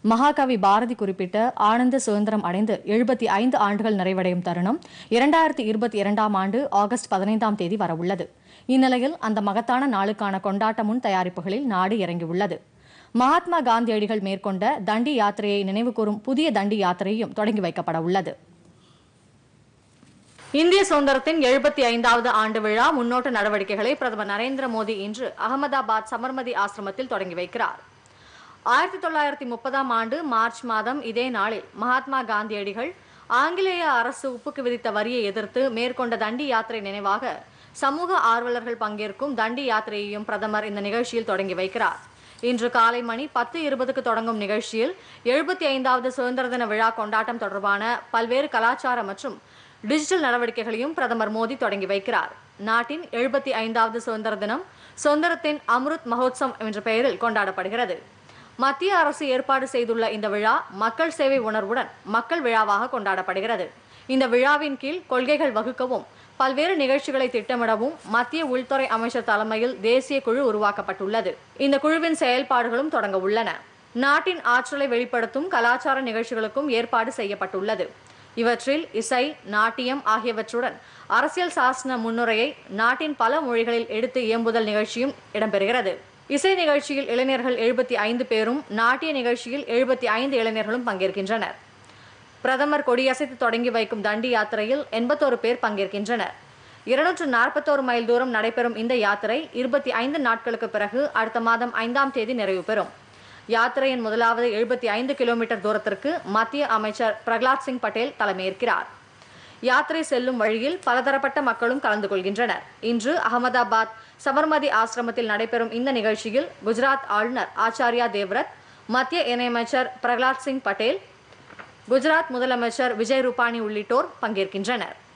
மகாகவி பாரதி குறிப்பிட்ட ஆனந்த சுதந்திரம் அடைந்து எழுபத்தி ஐந்து ஆண்டுகள் நிறைவடையும் தருணம் இரண்டாயிரத்தி இருபத்தி இரண்டாம் ஆண்டு ஆகஸ்ட் பதினைந்தாம் தேதி வரவுள்ளது இந்நிலையில் அந்த மகத்தான நாளுக்கான கொண்டாட்ட முன் தயாரிப்புகளில் நாடு இறங்கியுள்ளது மகாத்மா காந்தியடிகள் மேற்கொண்ட தண்டி யாத்திரையை நினைவுகூரும் புதிய தண்டி யாத்திரையும் தொடங்கி வைக்கப்பட உள்ளது இந்திய சுதந்திரத்தின் எழுபத்தி ஐந்தாவது ஆண்டு விழா முன்னோட்ட நடவடிக்கைகளை பிரதமர் நரேந்திர மோடி இன்று அகமதாபாத் சபர்மதி ஆசிரமத்தில் தொடங்கி வைக்கிறார் ஆயிரத்தி தொள்ளாயிரத்தி முப்பதாம் ஆண்டு மார்ச் மாதம் இதே நாளில் மகாத்மா காந்தியடிகள் ஆங்கிலேய அரசு உப்புக்கு விதித்த வரியை எதிர்த்து மேற்கொண்ட தண்டி யாத்திரை நினைவாக சமூக ஆர்வலர்கள் பங்கேற்கும் தண்டி யாத்திரையையும் பிரதமர் இந்த நிகழ்ச்சியில் தொடங்கி வைக்கிறார் இன்று காலை மணி பத்து இருபதுக்கு தொடங்கும் நிகழ்ச்சியில் எழுபத்தி ஐந்தாவது சுதந்திர தின விழா கொண்டாட்டம் தொடர்பான பல்வேறு கலாச்சார மற்றும் டிஜிட்டல் நடவடிக்கைகளையும் பிரதமர் மோடி தொடங்கி வைக்கிறார் நாட்டின் எழுபத்தி ஐந்தாவது சுதந்திர தினம் சுதந்திரத்தின் அம்ருத் மகோத்சவ் என்ற பெயரில் கொண்டாடப்படுகிறது மத்திய அரசு ஏற்பாடு செய்துள்ள இந்த விழா மக்கள் சேவை உணர்வுடன் மக்கள் விழாவாக கொண்டாடப்படுகிறது இந்த விழாவின் கீழ் கொள்கைகள் வகுக்கவும் பல்வேறு நிகழ்ச்சிகளை திட்டமிடவும் மத்திய உள்துறை அமைச்சர் தலைமையில் தேசிய குழு உருவாக்கப்பட்டுள்ளது இந்த குழுவின் செயல்பாடுகளும் தொடங்க உள்ளன நாட்டின் ஆற்றலை வெளிப்படுத்தும் கலாச்சார நிகழ்ச்சிகளுக்கும் ஏற்பாடு செய்யப்பட்டுள்ளது இவற்றில் இசை நாட்டியம் ஆகியவற்றுடன் அரசியல் சாசன முன்னுரையை நாட்டின் பல மொழிகளில் எடுத்து இயம்புதல் நிகழ்ச்சியும் இடம்பெறுகிறது இசை நிகழ்ச்சியில் இளைஞர்கள் எழுபத்தி ஐந்து பேரும் நாட்டிய நிகழ்ச்சியில் எழுபத்தி ஐந்து இளைஞர்களும் பங்கேற்கின்றனர் பிரதமர் கொடியசைத்து தொடங்கி வைக்கும் தண்டி யாத்திரையில் எண்பத்தோரு பேர் பங்கேற்கின்றனர் இருநூற்று நாற்பத்தோரு மைல் தூரம் நடைபெறும் இந்த யாத்திரை இருபத்தி ஐந்து நாட்களுக்கு பிறகு அடுத்த மாதம் ஐந்தாம் தேதி நிறைவு பெறும் யாத்திரையின் முதலாவது எழுபத்தி ஐந்து கிலோமீட்டர் தூரத்திற்கு மத்திய அமைச்சர் பிரகலாத் சிங் பட்டேல் தலைமையேற்கிறார் யாத்திரை செல்லும் வழியில் பலதரப்பட்ட மக்களும் கலந்து கொள்கின்றனர் இன்று அகமதாபாத் சபர்மதி ஆசிரமத்தில் நடைபெறும் இந்த நிகழ்ச்சியில் குஜராத் ஆளுநர் ஆச்சாரியா தேவ்ரத் மத்திய இணையமைச்சர் பிரகலாத் சிங் பட்டேல் குஜராத் முதலமைச்சர் விஜய் ரூபானி உள்ளிட்டோர் பங்கேற்கின்றனர்